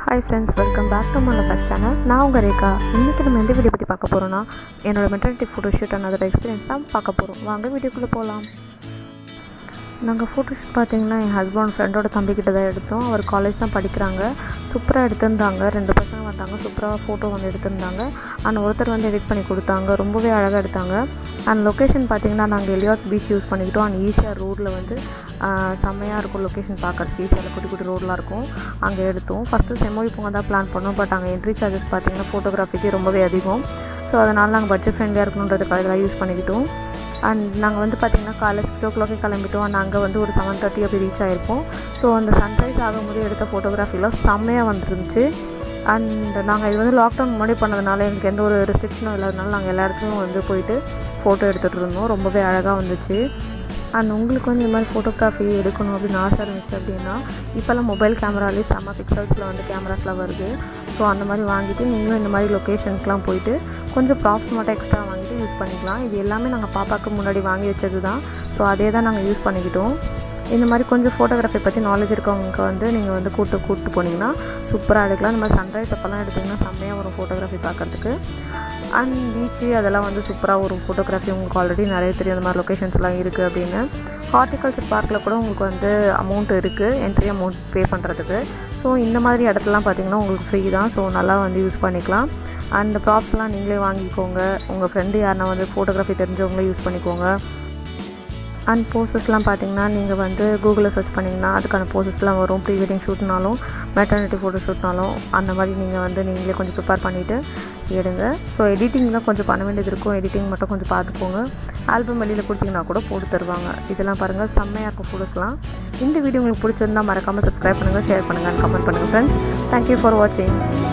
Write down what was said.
hi friends welcome back to மல்லபேக் channel நான் உங்கள் ரேகா இன்றைக்கி நம்ம எந்த வீடியோ பற்றி பார்க்க போகிறோன்னா என்னோட மெட்டர்னிட்டி ஃபோட்டோஷூட் அதோட எக்ஸ்பீரியன்ஸ் தான் பார்க்க போகிறோம் வாங்க வீடியோக்குள்ளே போகலாம் நாங்கள் ஃபோட்டோஷூட் பார்த்தீங்கன்னா என் ஹஸ்பண்ட் ஃப்ரெண்டோட தம்பிக்கிட்ட தான் எடுத்தோம் அவர் காலேஜ் தான் படிக்கிறாங்க சூப்பராக எடுத்திருந்தாங்க ரெண்டு பசங்க வந்தாங்க சூப்பராக ஃபோட்டோ வந்து எடுத்திருந்தாங்க அண்ட் ஒருத்தர் வந்து எடிட் பண்ணி கொடுத்தாங்க ரொம்பவே அழகாக எடுத்தாங்க அண்ட் லொக்கேஷன் பார்த்தீங்கன்னா நாங்கள் எலியாஸ் பீச் யூஸ் பண்ணிக்கிட்டோம் அண்ட் ஈஸியாக ரோட்டில் வந்து ஆஹ், செம்மையாக இருக்கும் லொக்கேஷன் பார்க்கறதுக்கு ஈஸியாக குட்டி குட்டி ரோடெலாம் இருக்கும் அங்கே எடுத்தோம் ஃபஸ்ட்டு செம்மொழி பூங்கா தான் பிளான் பண்ணோம் பட் அங்கே என்ட்ரி சார்ஜஸ் பார்த்தீங்கன்னா ஃபோட்டோகிராஃபிக்கு ரொம்பவே அதிகம் ஸோ அதனால் நாங்கள் பட்ஜெட் ஃப்ரெண்ட்லியாக இருக்கணுன்றதுக்காக இதெல்லாம் யூஸ் பண்ணிக்கிட்டோம் அண்ட் நாங்கள் வந்து பார்த்திங்கன்னா காலைல சிக்ஸ் ஓ கிளாக்கே கிளம்பிட்டோம் அண்ட் அங்கே வந்து ஒரு செவன் தேர்ட்டி அப்படி ரீச் ஆகிருப்போம் ஸோ அந்த சன்ரைஸ் ஆகும்போது எடுத்த ஃபோட்டோகிராஃபிலாம் செம்மையாக வந்துருந்துச்சு அண்ட் நாங்கள் இது வந்து லாக்டவுன் முன்னாடி பண்ணதுனால எங்களுக்கு எந்த ஒரு ரெஸ்ட்ரிக்ஷனும் இல்லாதனால நாங்கள் எல்லா இடத்துலையும் வந்து போயிட்டு ஃபோட்டோ எடுத்துகிட்டு இருந்தோம் ரொம்பவே அழகாக வந்துச்சு அண்ட் உங்களுக்கு வந்து இந்த மாதிரி ஃபோட்டோகிராஃபி எடுக்கணும் அப்படின்னு ஆசை இருந்துச்சு அப்படின்னா இப்போல்லாம் மொபைல் கேமராலேயே செம்ம பிக்சல்ஸில் வந்து கேமராஸ்லாம் வருது ஸோ அந்த மாதிரி வாங்கிட்டு நீங்களும் இந்த மாதிரி லொக்கேஷனுக்குலாம் போயிட்டு கொஞ்சம் ப்ராப்ஸ் மட்டும் எக்ஸ்ட்ரா வாங்கிட்டு யூஸ் பண்ணிக்கலாம் இது எல்லாமே நாங்கள் பாப்பாவுக்கு முன்னாடி வாங்கி வச்சது தான் ஸோ அதே தான் நாங்கள் யூஸ் பண்ணிக்கிட்டோம் இந்த மாதிரி கொஞ்சம் ஃபோட்டோகிராஃபி பற்றி நாலேஜ் இருக்கவங்களுக்கு வந்து நீங்கள் வந்து கூட்டு கூப்பிட்டு போனீங்கன்னா சூப்பராக எடுக்கலாம் இந்த மாதிரி சன்ரைஸ் அப்போல்லாம் எடுத்திங்கன்னா செம்மையாக வரும் ஃபோட்டோகிராஃபி பார்க்கறதுக்கு அண்ட் பீச்சு அதெல்லாம் வந்து சூப்பராக ஒரு ஃபோட்டோகிராஃபி உங்களுக்கு ஆல்ரெடி நிறைய தெரியும் அந்த மாதிரி லொக்கேஷன்ஸ்லாம் இருக்குது அப்படின்னு ஹார்டிகல்ச்சர் பார்க்கில் கூட உங்களுக்கு வந்து அமௌண்ட் இருக்குது என்ட்ரி அமௌண்ட் பே பண்ணுறதுக்கு ஸோ இந்த மாதிரி இடத்துலலாம் பார்த்தீங்கன்னா உங்களுக்கு ஃப்ரீ தான் ஸோ நல்லா வந்து யூஸ் பண்ணிக்கலாம் அண்ட் ப்ராப்ஸ்லாம் நீங்களே வாங்கிக்கோங்க உங்கள் ஃப்ரெண்டு யாருன்னா வந்து ஃபோட்டோகிராஃபி தெரிஞ்சவங்களே யூஸ் பண்ணிக்கோங்க அண்ட் போசஸ்லாம் பார்த்தீங்கன்னா நீங்கள் வந்து கூகுளில் சர்ச் பண்ணிங்கன்னா அதுக்கான போசஸ்லாம் வரும் ப்ரீ வெட்டிங் ஷூட்னாலும் மெட்டர்னிட்டி ஃபோட்டோ ஷூட்னாலும் அந்த மாதிரி நீங்கள் வந்து நீங்களே கொஞ்சம் ப்ரிப்பேர் பண்ணிவிட்டு எடுங்க ஸோ எடிட்டிங்லாம் கொஞ்சம் பண்ண வேண்டியது இருக்கும் எடிட்டிங் மட்டும் கொஞ்சம் பார்த்துக்கோங்க ஆல்பம் வெளியில் கொடுத்தீங்கன்னா கூட போட்டு தருவாங்க இதெல்லாம் பாருங்கள் செம்மையாக இருக்கும் ஃபோட்டோஸ்லாம் இந்த வீடியோ உங்களுக்கு பிடிச்சிருந்தா மறக்காமல் சப்ஸ்கிரைப் பண்ணுங்கள் ஷேர் பண்ணுங்கள் கமெண்ட் பண்ணுங்கள் ஃப்ரெண்ட்ஸ் தேங்க்யூ ஃபார் வாட்சிங்